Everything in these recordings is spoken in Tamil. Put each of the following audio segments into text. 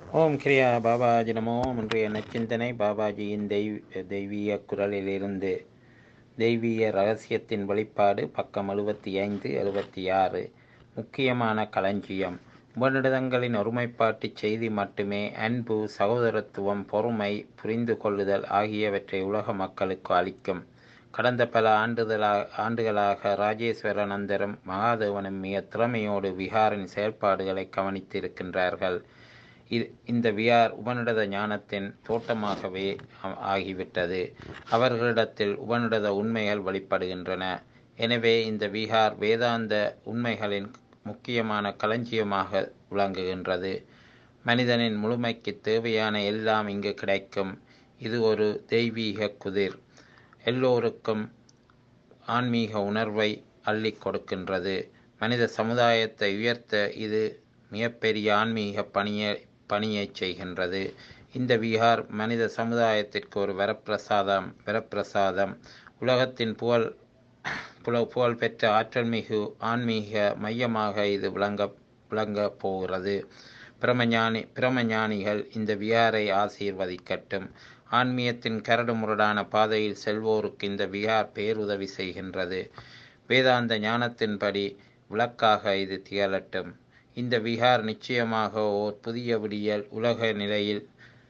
ஓம் கிரியா பாபாஜி நமோ இன்றைய நச்சிந்தனை பாபாஜியின் தெய்வ தெய்வீக குரலிலிருந்து தெய்வீக ரகசியத்தின் வெளிப்பாடு பக்கம் எழுபத்தி ஐந்து எழுபத்தி ஆறு முக்கியமான களஞ்சியம் உபநிடதங்களின் ஒருமைப்பாட்டு செய்தி மட்டுமே அன்பு சகோதரத்துவம் பொறுமை புரிந்து கொள்ளுதல் ஆகியவற்றை உலக மக்களுக்கு அளிக்கும் கடந்த பல ஆண்டுதலா ஆண்டுகளாக ராஜேஸ்வரனந்தரும் மகாதேவனும் மிக திறமையோடு விஹாரின் செயல்பாடுகளை கவனித்திருக்கின்றார்கள் இ- இந்த வியார் உபநிடத ஞானத்தின் தோட்டமாகவே ஆ- ஆகிவிட்டது அவர்களிடத்தில் உபநிடத உண்மைகள் வெளிப்படுகின்றன எனவே இந்த விஹார் வேதாந்த உண்மைகளின் முக்கியமான களஞ்சியமாக விளங்குகின்றது மனிதனின் முழுமைக்கு தேவையான எல்லாம் இங்கு கிடைக்கும் இது ஒரு தெய்வீக குதிர் எல்லோருக்கும் ஆன்மீக உணர்வை அள்ளிக் கொடுக்கின்றது மனித சமுதாயத்தை உயர்த்த இது மிகப்பெரிய ஆன்மீக பணியை பணியைச் செய்கின்றது இந்த விஹார் மனித சமுதாயத்திற்கு ஒரு வரப்பிரசாதம் வரப்பிரசாதம் உலகத்தின் புகழ் புல புகழ் பெற்ற ஆற்றல் மிகு ஆன்மீக மையமாக இது விளங்க விளங்கப் போகிறது பிரமஞானி பிரமஞானிகள் இந்த விஹாரை ஆசீர்வதிக்கட்டும் ஆன்மீகத்தின் கரடுமுரடான பாதையில் செல்வோருக்கு இந்த விஹார் பேருதவி செய்கின்றது வேதாந்த ஞானத்தின்படி விளக்காக இது திகழட்டும் இந்த விஹார் நிச்சயமாக ஓர் புதிய விடியல் உலக நிலையில்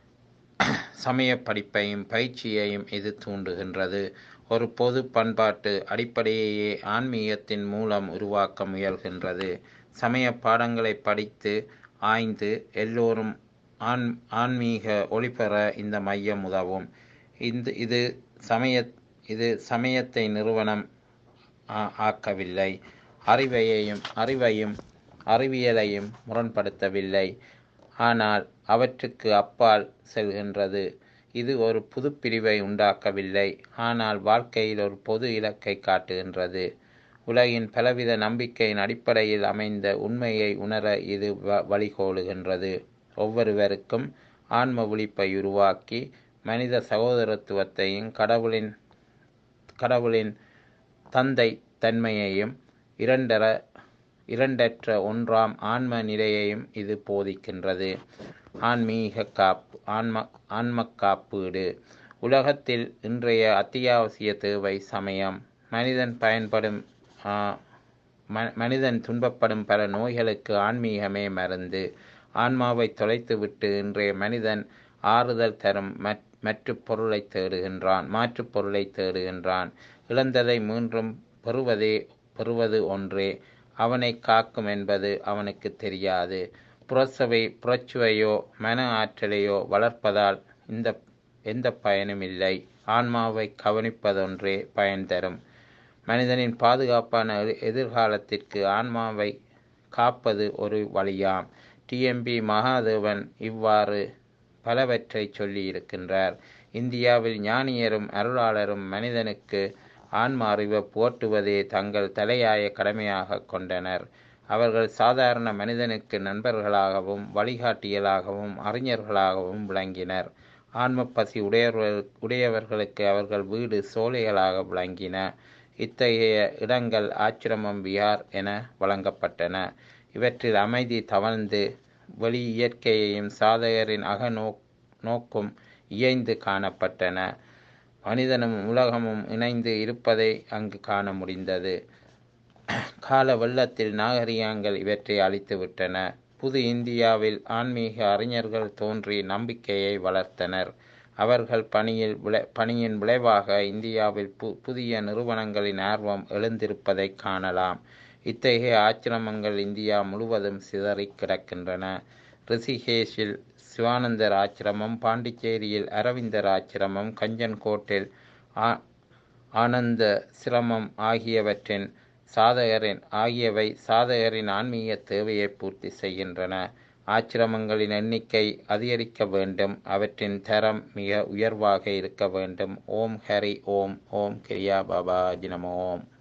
சமய படிப்பையும் பயிற்சியையும் இது தூண்டுகின்றது ஒரு பொது பண்பாட்டு அடிப்படையையே ஆன்மீகத்தின் மூலம் உருவாக்க முயல்கின்றது சமய பாடங்களை படித்து ஆய்ந்து எல்லோரும் ஆன் ஆன்மீக ஒளிபெற இந்த மையம் உதவும் இந்த இது சமய இது சமயத்தை நிறுவனம் ஆ- ஆக்கவில்லை அறிவையையும் அறிவையும் அறிவியலையும் முரண்படுத்தவில்லை ஆனால் அவற்றுக்கு அப்பால் செல்கின்றது இது ஒரு புது பிரிவை உண்டாக்கவில்லை ஆனால் வாழ்க்கையில் ஒரு பொது இலக்கை காட்டுகின்றது உலகின் பலவித நம்பிக்கையின் அடிப்படையில் அமைந்த உண்மையை உணர இது வ- வழிகோலுகின்றது ஒவ்வொருவருக்கும் ஆன்ம விழிப்பை உருவாக்கி மனித சகோதரத்துவத்தையும் கடவுளின் கடவுளின் தந்தை தன்மையையும் இரண்டர இரண்டற்ற ஒன்றாம் ஆன்ம நிலையையும் இது போதிக்கின்றது ஆன்மீக காப்பு ஆன்ம ஆன்ம காப்பீடு உலகத்தில் இன்றைய அத்தியாவசிய தேவை சமயம் மனிதன் பயன்படும் ஆ, ம- மனிதன் துன்பப்படும் பல நோய்களுக்கு ஆன்மீகமே மருந்து ஆன்மாவை தொலைத்துவிட்டு இன்றைய மனிதன் ஆறுதல் தரும் மற்- மற்றுப் பொருளை தேடுகின்றான் மாற்றுப் பொருளை தேடுகின்றான் இழந்ததை மீண்டும் பெறுவதே பெறுவது ஒன்றே அவனை காக்கும் என்பது அவனுக்கு தெரியாது புறச்சவை புறச்சுவையோ மன ஆற்றலையோ வளர்ப்பதால் இந்த எந்த பயனும் இல்லை ஆன்மாவை கவனிப்பதொன்றே பயன் தரும் மனிதனின் பாதுகாப்பான எதிர்- எதிர்காலத்திற்கு ஆன்மாவை காப்பது ஒரு வழியாம் டிஎம்பி மகாதேவன் இவ்வாறு பலவற்றை சொல்லியிருக்கின்றார் இந்தியாவில் ஞானியரும் அருளாளரும் மனிதனுக்கு ஆன்ம அறிவை புகட்டுவதே தங்கள் தலையாய கடமையாக கொண்டனர் அவர்கள் சாதாரண மனிதனுக்கு நண்பர்களாகவும் வழிகாட்டியலாகவும் அறிஞர்களாகவும் விளங்கினர் ஆன்ம பசி உடையவர்கள் உடையவர்களுக்கு அவர்கள் வீடு சோலைகளாக விளங்கின இத்தகைய இடங்கள் ஆச்சிரமம் விஹார் என வழங்கப்பட்டன இவற்றில் அமைதி தவழ்ந்து வெளி இயற்கையையும் சாதகரின் அகநோ நோக்கும் இயைந்து காணப்பட்டன மனிதனும் உலகமும் இணைந்து இருப்பதை அங்கு காண முடிந்தது கால வெள்ளத்தில் நாகரிகங்கள் இவற்றை அழித்துவிட்டன புது இந்தியாவில் ஆன்மீக அறிஞர்கள் தோன்றி நம்பிக்கையை வளர்த்தனர் அவர்கள் பணியில் விளை பணியின் விளைவாக இந்தியாவில் பு புதிய நிறுவனங்களின் ஆர்வம் எழுந்திருப்பதை காணலாம் இத்தகைய ஆச்சிரமங்கள் இந்தியா முழுவதும் சிதறிக் கிடக்கின்றன ரிஷிகேஷில் சிவானந்தர் ஆச்சிரமம் பாண்டிச்சேரியில் அரவிந்தர் ஆச்சிரமம் கஞ்சன்கோட்டில் ஆ- ஆனந்த சிரமம் ஆகியவற்றின் சாதகரின் ஆகியவை சாதகரின் ஆன்மீக தேவையை பூர்த்தி செய்கின்றன ஆச்சிரமங்களின் எண்ணிக்கை அதிகரிக்க வேண்டும் அவற்றின் தரம் மிக உயர்வாக இருக்க வேண்டும் ஓம் ஹரி ஓம் ஓம் கிரியா பாபா ஜினமோ ஓம்